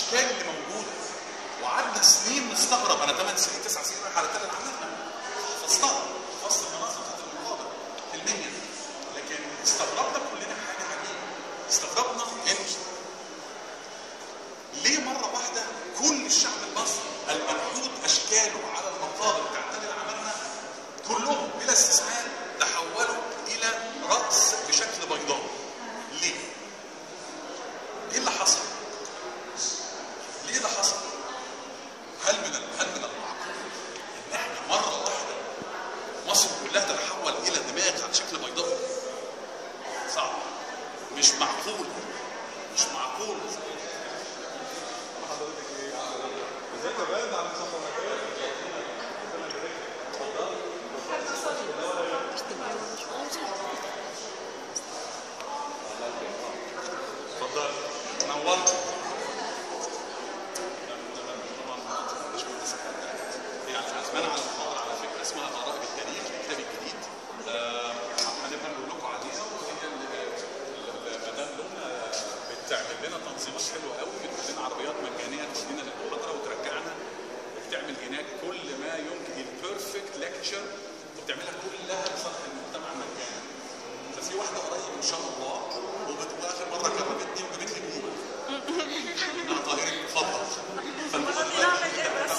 الاشكال اللي موجوده وقعدنا سنين نستغرب انا 8 سنين 9 سنين رايح على تل العمل فاستغرب فصل المناظر بتاعت المقابر في المنيا لكن استغربنا كلنا حاجه عجيبه استغربنا ان ليه مرة واحدة كل الشعب المصري المنحوت أشكاله على المقابر بتاعت تل العمارنة كلهم بلا استثناء تحولوا إلى رأس بشكل بيضاوي. ليه؟ إيه اللي حصل؟ ليه ده حصل؟ هل من ال- هل من المعقول إن إحنا مرة واحدة مصر كلها تتحول إلى دماغ على شكل بيضاوي؟ صعب مش معقول مش معقول اتفضل نورت مش مهندس. يعني عزمان على محاضرة على فكرة اسمها غرائب التاريخ الكتاب الجديد آه، هنبقى نقول لكم عليها وهي اللي- اللي مدام لنا بتعمل لنا تنظيمات حلوة قوي بتجيب لنا عربيات مجانية تودينا للمحاضرة وترجعنا وبتعمل هناك كل ما يمكن البيرفكت ليكتشر وبتعملها كلها لصالح المجتمع مجانا ففي واحدة قريب إن شاء الله وبت- وآخر مرة كرمتني وجابت لي بومة إنها طائري المفضل فالبومة والله دلوقتي نعمل ايه بس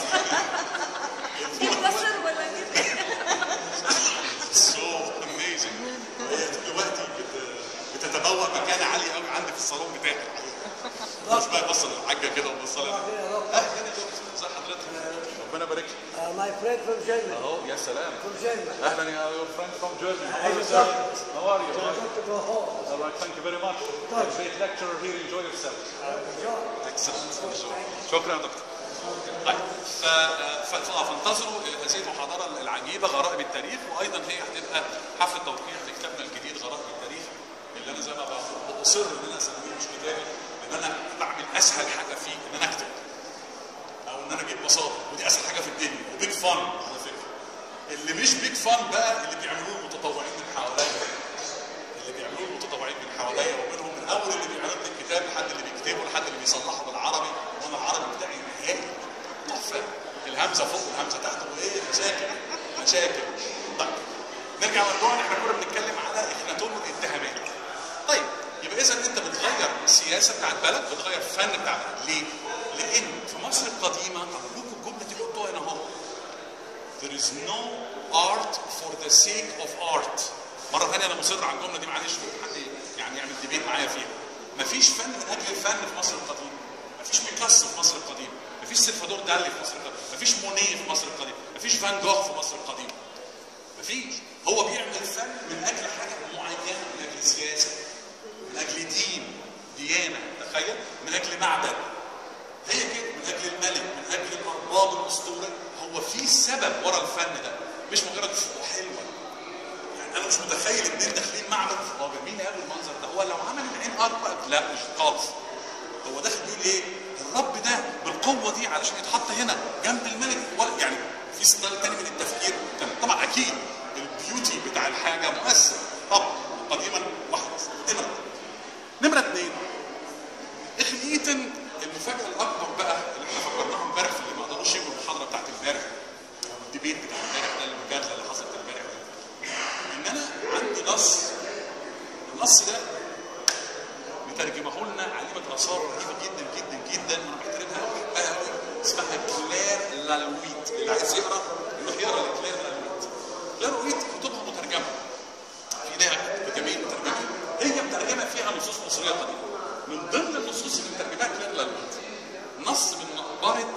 يتكسر ولا كده سو اميزنج هي دلوقتي بت- بتتبوأ مكانة عالية قوي عندي في الصالون بتاعي مش بقى يبص للحاجة كده ويبص لها اهلا يا دكتور ازي حضرتك ربنا يبارك لك Uh, my friend from Germany. اهو يا سلام From Germany. اهلا يا يور فريند فروم جيرماني I just love How are you? I want to go home. All right, thank you very much. Good. Great lecturer here. Enjoy yourself. Enjoy. Excellent. شكرا يا دكتور. طيب ف- ف- ف- فانتظروا هذه المحاضرة العجيبة غرائب التاريخ وأيضا هي هتبقى حفل توقيع لكتابنا الجديد غرائب التاريخ اللي أنا زي ما بقول بأصر إن أنا أسميه مش كتابي لأن أنا بعمل أسهل حاجة فيه إن أنا أكتب. أو إن أنا أجيب مصادر ودي أسهل حاجة في الدنيا وبيج فن على فكرة. اللي مش بيج فن بقى اللي بيعملوه المتطوعين من حواليا. اللي بيعملوه المتطوعين من حواليا ومنهم من اول اللي بيعرض لي الكتاب لحد اللي بيكتبه لحد اللي بيصلحه بالعربي وانا العربي بتاعي نهائي تحفه الهمزه فوق والهمزه تحت وايه مشاكل مشاكل طيب نرجع لموضوعنا احنا كنا بنتكلم على اخناتون الاتهامات طيب يبقى اذا انت بتغير السياسه بتاع البلد بتغير الفن بتاع البلد ليه؟ لان في مصر القديمه ارجوكم الجمله دي حطوها هنا اهو There is no art for the sake of art. مرة ثانية أنا مصر على الجملة دي معلش حد يعني يعمل ديبيت معايا فيها. مفيش فن من أجل الفن في مصر القديمة. مفيش بيكاسو في مصر القديمة. مفيش سلفادور دالي في مصر القديمة. مفيش مونيه في مصر القديمة. مفيش فان جوخ في مصر القديمة. مفيش. هو بيعمل فن من أجل حاجة معينة، من أجل سياسة، من أجل دين، ديانة، تخيل؟ من أجل معبد. هي كده من اجل الملك من اجل الارباب الاسطوري هو في سبب ورا الفن ده مش مجرد فوق حلوه يعني انا مش متخيل اتنين داخلين معبد هو مين قال المنظر ده هو لو عمل العين اربع لا مش خالص هو داخل بيقول ايه الرب ده بالقوه دي علشان يتحط هنا جنب الملك ولا يعني في ستايل تاني من التفكير طبعا اكيد البيوتي بتاع الحاجه مؤثر طبعا قديما واحد نمره نمره اثنين اخليتن المفاجاه الاكبر بقى اللي احنا فكرناها امبارح في اللي ما قدروش يجوا المحاضره بتاعت امبارح او الديبيت بتاع امبارح ده المجادله اللي حصلت امبارح دي. ان انا عندي نص النص ده مترجمه لنا عالمه اثار رهيبه جدا جدا جدا وانا بحترمها قوي بقى قوي اسمها كلير لالويت اللي عايز يقرا يروح يقرا لكلير لالويت كلير لالويت كتبها مترجمه في لها كتب جميل مترجمين هي مترجمه فيها نصوص مصريه قديمه من ضمن النصوص اللي مترجمها كلير لالويت نص من مقبره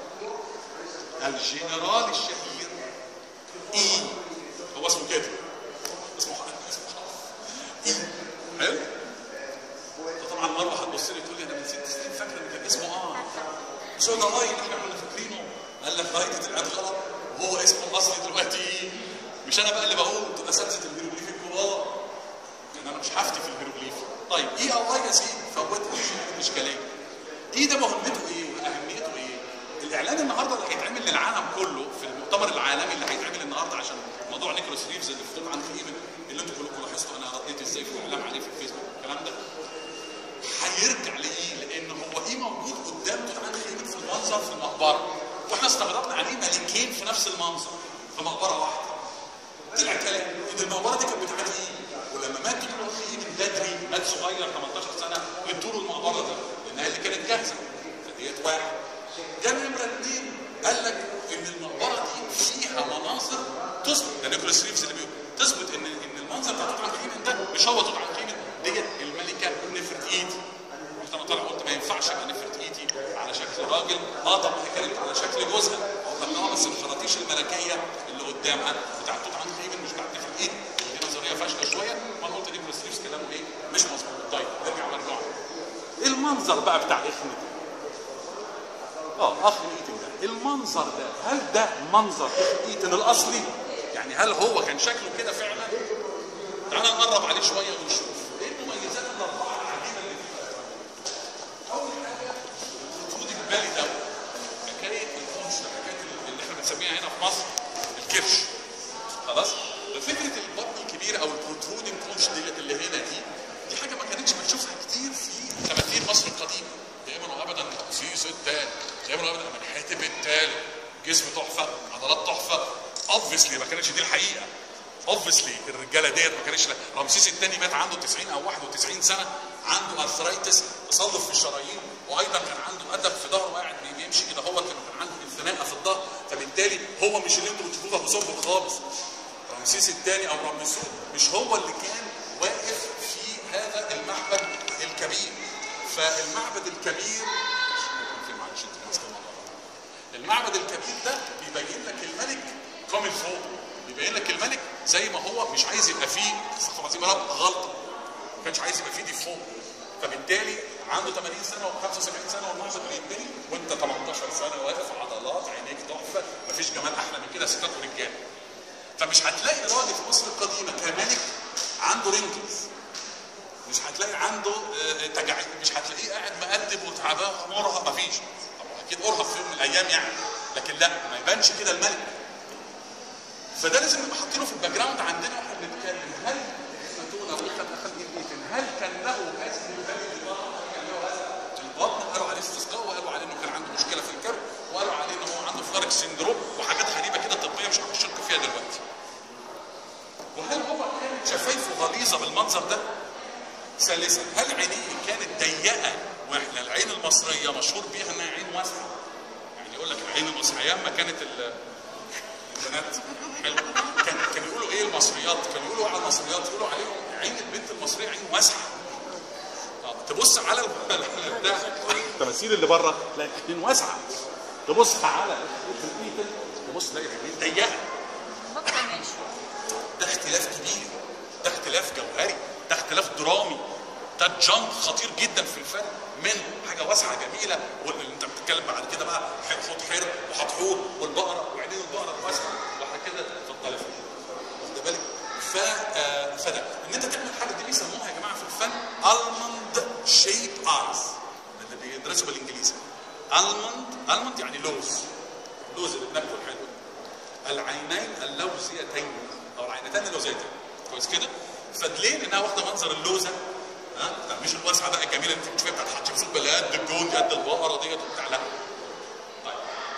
الجنرال الشهير اي هو اسمه كده اسمه اسمه اي حلو فطبعا مروه هتبص لي تقول لي انا من ست سنين فاكره ان كان اسمه اه بس هو ده اي اللي احنا كنا فاكرينه قال لك اي دي طلعت غلط وهو اسمه الاصلي دلوقتي ايه مش انا بقى اللي بقول دول اساتذه الهيروغليفي الكبار يعني انا مش هفتي في الهيروغليفي طيب ايه الله يا سيدي فوت الاشكاليه ايه ده مهمته ايه واهميته ايه الاعلان النهارده اللي هيتعمل للعالم كله في المؤتمر العالمي اللي هيتعمل النهارده عشان موضوع نيكولاس ريفز اللي فضل عند ايمن اللي انتوا كلكم لاحظتوا انا رديت ازاي في الاعلام عليه في الفيسبوك الكلام ده هيرجع لايه؟ لان هو ايه موجود قدام توت نفس المنظر في مقبره واحده طلع كلام ان المقبره دي كانت بتاعت ايه ولما مات تقول له ايه من بدري مات صغير 18 سنه ادوا له المقبره دي لانها اللي كانت جاهزه فديت واحد جاب نمره اثنين قال لك ان المقبره دي فيها مناظر تثبت ده نيكولاس ريفز اللي بيقول تثبت ان ان المنظر بتاع توت عنخ امون ده مش هو توت عنخ امون ديت الملكه نفرتيتي رحت انا طالع قلت ما ينفعش يبقى نفرتيتي على شكل راجل اه طب ما هي كانت على شكل جوزها طب ما بس الخراطيش الملكيه اللي قدامها بتاعت توت عنخ امون مش بتاعت نفرتيتي دي نظريه فاشله شويه وانا قلت نيكولاس ريفز كلامه ايه مش مظبوط طيب نرجع مرجوعا ايه المنظر بقى بتاع اخنتي اه اخن ايتن ده المنظر ده هل ده منظر اخن ايتن الاصلي يعني هل هو كان شكله كده فعلا تعال نقرب عليه شويه ونشوف ايه المميزات الاربعه العجيبه اللي فيه اول حاجه الخطوط الجبالي ده حكايه القنش حكايه اللي احنا بنسميها هنا في مصر الكرش خلاص فكره البطن الكبيره او البروترودنج كونش ديت اللي هنا دي دي حاجه ما كانتش بنشوفها كتير في تماثيل مصر القديمه دايما وابدا رمسيس الثاني دايما وابدا منحتب الثالث جسم تحفه عضلات تحفه اوبفيسلي ما كانتش دي الحقيقه اوبفيسلي الرجاله ديت ما كانش رمسيس الثاني مات عنده 90 او 91 سنه عنده ارثرايتس تصلب في الشرايين وايضا كان عنده ادب في ظهره قاعد بيمشي كده هو كان عنده انثناء في الظهر فبالتالي هو مش اللي انتوا بتشوفوه ابو سمبل خالص رمسيس الثاني او رمسيس مش هو اللي كان واقف في هذا المعبد الكبير فالمعبد الكبير في معلش انت ماسكه الموضوع ده. المعبد الكبير ده بيبين لك الملك كامل فوق بيبين لك الملك زي ما هو مش عايز يبقى فيه استغفر الله العظيم يا رب غلطه ما كانش عايز يبقى فيه ديفو فبالتالي عنده 80 سنه و75 سنه والمعبد بيتبني وانت 18 سنه واقف عضلات عينيك تحفه مفيش جمال احلى من كده ستات ورجاله فمش هتلاقي راجل في مصر القديمه كملك عنده رينكلز مش هتلاقي عنده آه، تجاعيد مش هتلاقيه قاعد مقدب وتعبان مرهق مفيش طبعا اكيد ارهق في يوم من الايام يعني لكن لا ما يبانش كده الملك فده لازم نبقى حاطينه في الباك جراوند عندنا واحنا بنتكلم هل افلاطون او اخد اخد ايتن هل كان له هذه البلد البطن كان له هذا البطن قالوا عليه استسقاء وقالوا عليه انه كان عنده مشكله في الكبد وقالوا عليه انه هو عنده فلارك سندروم وحاجات غريبه كده طبيه مش هخش لكم فيها دلوقتي وهل هو كانت شفايفه غليظه بالمنظر ده؟ ثالثا هل عينيه كانت ضيقه واحنا العين المصريه مشهور بيها انها عين واسعه يعني يقول لك العين المصريه ايام ما كانت ال- البنات حلو كان كانوا يقولوا ايه المصريات كانوا يقولوا على المصريات يقولوا عليهم عين البنت المصريه عين واسعه آه، تبص على ال- ده التماثيل اللي بره تلاقي عين واسعه تبص على الإيتن، تبص تلاقي عين ضيقه بطة ماشي ده اختلاف كبير ده اختلاف جوهري ده اختلاف درامي ده جامب خطير جدا في الفن من حاجه واسعه جميله واللي انت بتتكلم بعد كده بقى خد حر وحتحور والبقره وعينين البقره واسعه وبعد كده اتفضل يا فندم واخد بالك ف آه، فده ان انت تعمل حاجه دي بيسموها يا جماعه في الفن الموند شيب ايز اللي بيدرسوا بالانجليزي الموند الموند يعني لوز لوز اللي بناكله الحلو العينين اللوزيتين او العينتان اللوزيتين كويس كده فدليه لانها واخده منظر اللوزه ها لا مش الواسعه بقى الجميله اللي انت بتشوفها بتاعت حتشبسوت بقى قد الجون دي قد البقره ديت وبتاع لا طيب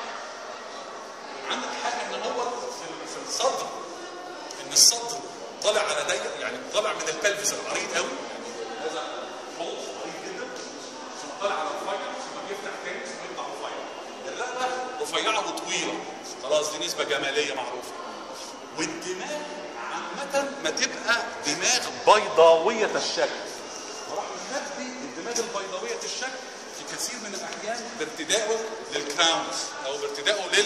عندك حاجه ان هو في في الصدر ان الصدر طالع على ضيق يعني طالع من البلفس العريض قوي يعني هذا حوض عريض جدا ثم طالع على رفيع ثم بيفتح تاني ثم يطلع رفيع الرقبه رفيعه وطويله خلاص دي نسبه جماليه معروفه والدماغ عامة ما تبقى دماغ بيضاوية الشكل وراح نبدي الدماغ البيضاوية الشكل في كثير من الأحيان بارتدائه للكراونز أو بارتدائه لل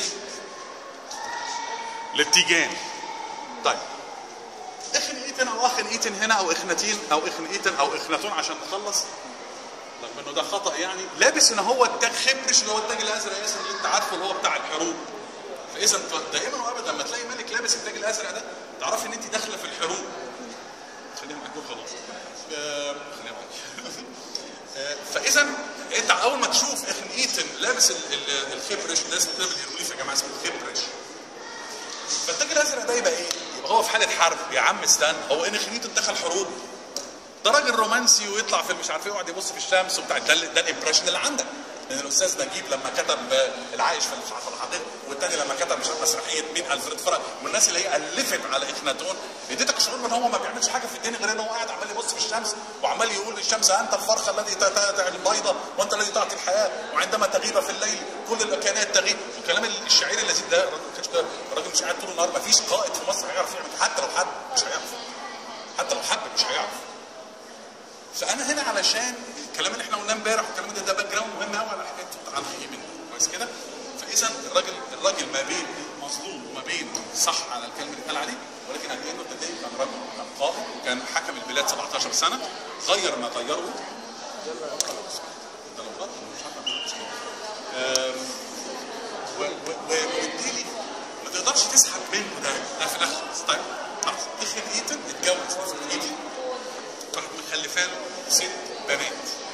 للتيجان طيب اخن ايتن او اخن ايتن هنا او اخنتين او اخن ايتن او اخنتون عشان نخلص رغم انه ده خطا يعني لابس ان هو التاج خبرش اللي هو التاج الازرق ياسر اللي انت عارفه اللي هو بتاع الحروب فاذا انت دائما وابدا لما تلاقي ملك لابس التاج الازرق ده تعرف ان انت داخله في الحروب خليها معاك خلاص آه، خليها معاك آه، فاذا انت اول ما تشوف اخن ايتن لابس ال- ال- الخبرش ده اسمه كده بالهيروغليف يا جماعه اسمه خبرش فالتاج الازرق ده يبقى ايه؟ يبقى هو في حاله حرب يا عم استنى هو ان خنيته دخل حروب ده راجل رومانسي ويطلع في مش عارف ايه ويقعد يبص في الشمس وبتاع ده, ده الامبريشن اللي عندك لان الاستاذ نجيب لما كتب آه، العايش في الحديقه والتاني لما كتب مش عارف مسرحيه مين الفريد فرج والناس اللي هي الفت على اخناتون اديتك شعور ان هو ما بيعملش حاجه في الدنيا غير ان هو قاعد عمال يبص في الشمس وعمال يقول للشمس انت الفرخه الذي ت- ت- ت- البيضه وانت الذي تعطي الحياه وعندما تغيب في الليل كل الكائنات تغيب وكلام الشعير اللذيذ ده الراجل ما كانش- الراجل مش قاعد طول النهار ما فيش قائد في مصر هيعرف يعمل حتى لو حب مش هيعرف حتى لو حب مش هيعرف فانا هنا علشان الكلام اللي احنا قلناه امبارح والكلام ده ده باك جراوند مهم قوي على حكايه توت عنخ امون كويس كده فاذا الراجل الراجل ما بين مظلوم وما بين صح على الكلام اللي اتقال عليه ولكن at the end of the day كان راجل كان قائد وكان حكم البلاد 17 سنه غير ما غيره ده لو غلط مش عارف أم، و- و- و- وبالتالي ما تقدرش تسحب منه ده ده في الاخر طيب خلاص اخر ايتن اتجوز اخر ايتن راحت مخلفه له ست بنات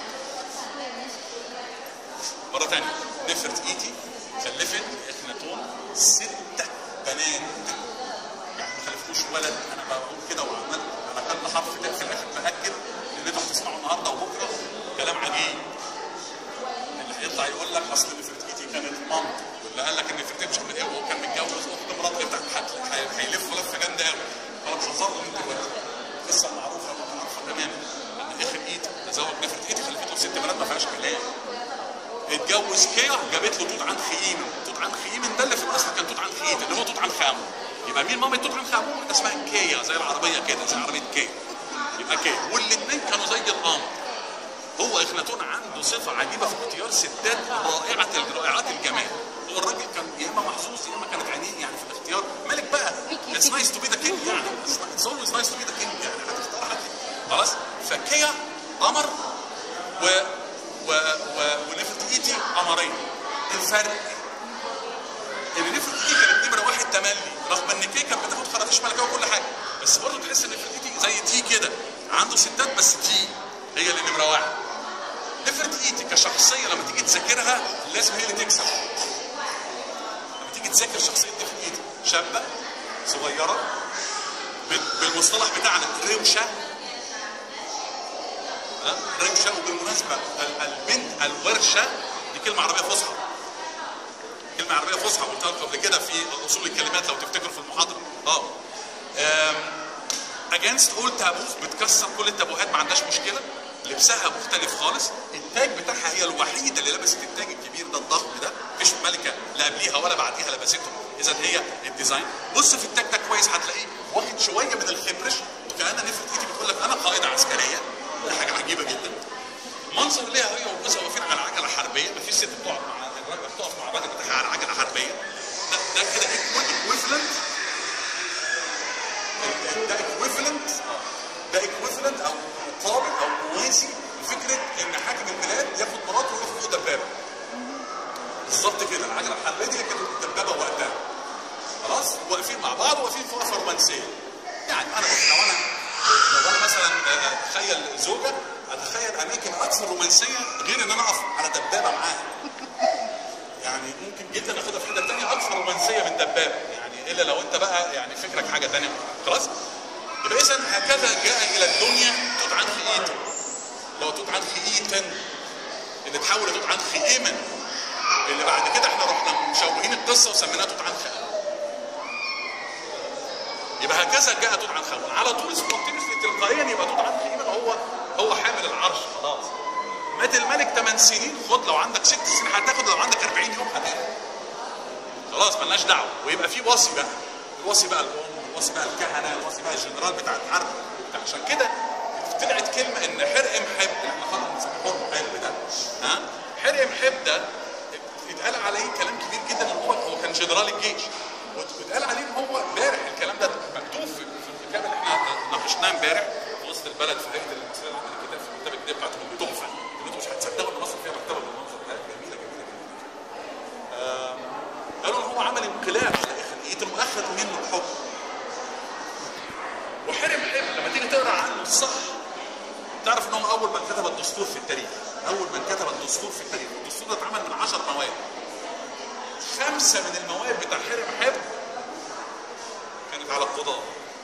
مرة تانية نفرت ايتي خلفت اخناتون ست بنات يعني ما خلفتوش ولد انا بقول كده وعمال انا كل حرف ده في الاخر باكد ان انتوا هتسمعوا النهارده وبكره كلام عجيب اللي هيطلع يقول لك اصل نفرتيتي كانت مامته واللي قال لك ان نفرتيتي مش عارف ايه وهو كان متجوز اخت مراته بتاعت هت- هي- هيلفوا لفه جامده قوي انا مش هزار من دلوقتي القصه المعروفه المعروفه تماما ان اخر ايتي تزوج نفرتيتي خلفت له ست بنات ما فيهاش كلام اتجوز كيا جابت له توت عنخ امون توت عنخ امون ده اللي في الاصل كان توت عنخ ايتن اللي هو توت عنخ امون يبقى مين مامة توت عنخ امون اسمها كيا زي العربيه كده زي عربيه كيا يبقى كيا والاثنين كانوا زي القمر هو اخناتون عنده صفه عجيبه في اختيار ستات رائعه رائعات الجمال هو الراجل كان يا اما محظوظ يا اما كانت عينيه يعني في الاختيار ملك بقى اتس نايس تو بي ذا كينج يعني اتس اولويز نايس تو بي ذا كينج يعني هتختار حد خلاص فكيا قمر و و و ونفرتيتي قمرين الفرق ان نفرتيتي كانت نمره واحد تملي رغم ان كي كانت بتاخد خراطيش ملكيه وكل حاجه بس برضه تحس ان نفرتيتي زي تي كده عنده ستات بس تي هي اللي نمره واحد نفرتيتي كشخصيه لما تيجي تذاكرها لازم هي اللي تكسب لما تيجي تذاكر شخصيه نفرتيتي شابه صغيره بال- بالمصطلح بتاعنا روشه ها؟ روشه وبالمناسبه ال- البنت الورشه دي كلمه عربيه فصحى كلمه عربيه فصحى قلتها لكم قبل كده في اصول الكلمات لو تفتكروا في المحاضره اه اجينست اول تابوز بتكسر كل التابوهات ما عندهاش مشكله لبسها مختلف خالص التاج بتاعها هي الوحيده اللي لبست التاج الكبير ده الضخم ده مفيش ملكه لا قبليها ولا بعديها لبسته اذا هي الديزاين بص في التاج ده كويس هتلاقيه واخد شويه من الخبرش وكان نفرت ايدي بتقول لك انا قائده عسكريه ده حاجه عجيبه جدا منظر ليها هي وجوزها واقفين على عجله حربيه مفيش ست بتقعد مع الراجل بتقف مع الراجل بتاعها على عجله حربيه ده ده كده ايكويفلنت ده ايكويفلنت ده ايكويفلنت او مقابل او موازي لفكره ان حاكم البلاد ياخد مراته ويقف فوق دبابه بالظبط كده العجله الحربيه دي كانت الدبابه وقتها خلاص واقفين مع بعض واقفين في وقفه رومانسيه يعني انا لو انا لو انا مثلا آه، اتخيل زوجه اتخيل اماكن اكثر رومانسيه غير ان انا اقف على دبابه معاها يعني ممكن جدا ناخدها في حته ثانيه اكثر رومانسيه من دبابه يعني الا لو انت بقى يعني فكرك حاجه ثانيه خلاص يبقى اذا هكذا جاء الى الدنيا توت عنخ ايتن اللي هو توت عنخ ايتن اللي اتحول لتوت عنخ ايمن اللي بعد كده احنا رحنا مشوهين القصه وسميناها توت عنخ امون يبقى هكذا جاء توت عنخ امون على طول سبونتينيوسلي تلقائيا يبقى توت عنخ امون هو هو حامل العرش خلاص مات الملك 8 سنين خد لو عندك 6 سنين هتاخد لو عندك 40 يوم هتاخد خلاص ملناش دعوه ويبقى في وصي بقى الوصي بقى الام الوصي بقى الكهنه الوصي بقى الجنرال بتاع الحرب وبتاع عشان كده طلعت كلمه ان حرق محب اللي احنا خلاص بنسميه حر محب ده ها حرق محب ده اتقال عليه كلام كبير جدا ان هو هو كان جنرال الجيش واتقال عليه ان هو امبارح الكلام ده مكتوب في في الكتاب اللي احنا ناقشناه امبارح في وسط البلد في هيئه المصريه العامه كده في المكتبه الجديده بتاعتهم تحفه ان انتوا مش هتصدقوا ان مصر فيها مكتبه بالمنظر ده جميله جميله جميله قالوا ان هو عمل انقلاب على اخر ايتم واخذ منه الحكم وحرم حرم لما تيجي تقرا عنه الصح تعرف ان هو اول من كتب الدستور في التاريخ اول من كتب الدستور في التاريخ الدستور ده اتعمل من 10 مواد خمسه من المواد بتاع حرم حرم كانت على القضاه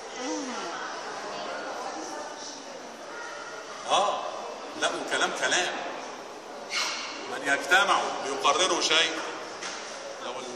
اه لا وكلام كلام من يجتمعوا ليقرروا شيء لو ال- لو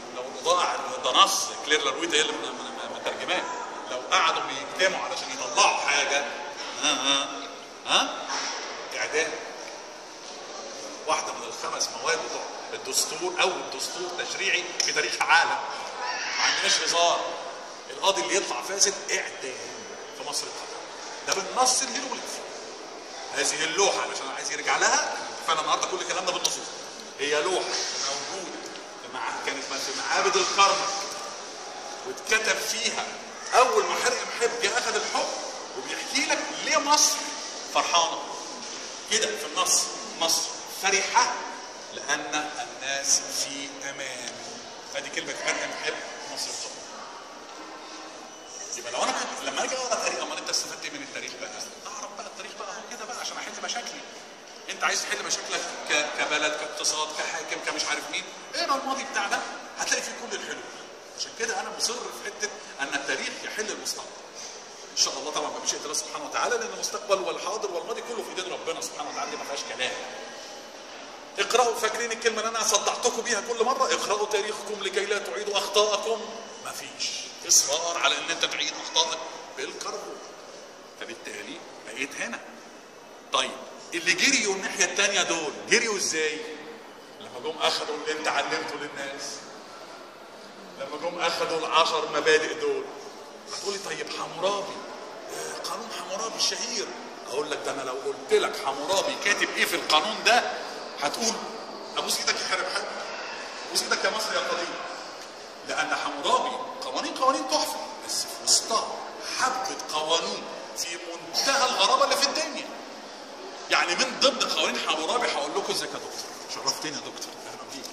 البضائع ده نص كلير لارويت هي اللي من- من- من- مترجماه لو قعدوا بيجتمعوا علشان يطلعوا حاجه ها ها ها اعدام واحده من الخمس مواد بتوع الدستور اول دستور تشريعي في تاريخ العالم ما عندناش هزار القاضي اللي يطلع فاسد اعدام في مصر القديمه ده بالنص الهيروغليفي هذه اللوحه علشان عايز يرجع لها فانا النهارده كل كلامنا بالنصوص هي لوحه موجوده في مع... كانت في معابد الكرنك واتكتب فيها اول ما حرق محب جه اخذ الحكم وبيحكي لك ليه مصر فرحانه كده في النص مصر فرحه لان الناس في امان ادي كلمه حرق محب مصر القديمه يبقى لو انا كنت لما اجي اقرا تاريخ امال انت استفدت ايه من التاريخ بقى؟ اعرف بقى التاريخ بقى هو كده بقى عشان احل مشاكلي. انت عايز تحل مشاكلك ك- كبلد كاقتصاد كحاكم كمش عارف مين، اقرا الماضي بتاعنا هتلاقي فيه كل الحلول. عشان كده انا مصر في حته ان التاريخ يحل المستقبل. ان شاء الله طبعا بمشيئه الله سبحانه وتعالى لان المستقبل والحاضر والماضي كله في ايدين ربنا سبحانه وتعالى دي ما فيهاش كلام. اقرأوا فاكرين الكلمة اللي أنا صدعتكم بيها كل مرة اقرأوا تاريخكم لكي لا تعيدوا أخطاءكم مفيش إصرار على إن أنت تعيد أخطائك بالكربون فبالتالي بقيت هنا طيب اللي جريوا الناحية التانية دول جريوا إزاي؟ لما جم أخدوا اللي أنت علمته للناس لما جم أخدوا العشر مبادئ دول هتقولي طيب حمورابي آه، قانون حمورابي الشهير اقول لك ده انا لو قلت لك حمورابي كاتب ايه في القانون ده هتقول ابوس ايدك يا حارب حاج ابوس ايدك يا مصر يا قديم لان حمورابي قوانين قوانين تحفه بس في وسطها حبه قوانين في منتهى الغرابه اللي في الدنيا يعني من ضمن قوانين حمورابي هقول لكم ازيك يا دكتور شرفتني يا دكتور اهلا بيك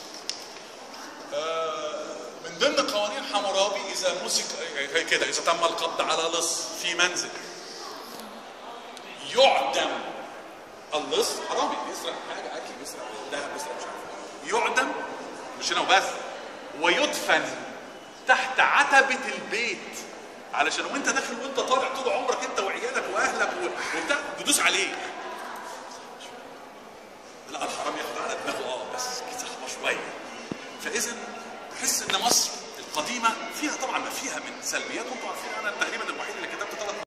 من ضمن قوانين حمورابي اذا مسك هي كده اذا تم القبض على لص في منزل يعدم اللص حرامي بيسرق حاجه اكل بيسرق ذهب بيسرق مش عارف إيه. يعدم مش هنا وبس ويدفن تحت عتبه البيت علشان وانت داخل وانت طالع طول عمرك انت وعيالك واهلك و- وبتاع تدوس عليه لا الحرام ياخد على دماغه اه بس كده شويه فاذا تحس ان مصر القديمه فيها طبعا ما فيها من سلبيات وانتم عارفين انا تقريبا الوحيد اللي كتبت ثلاث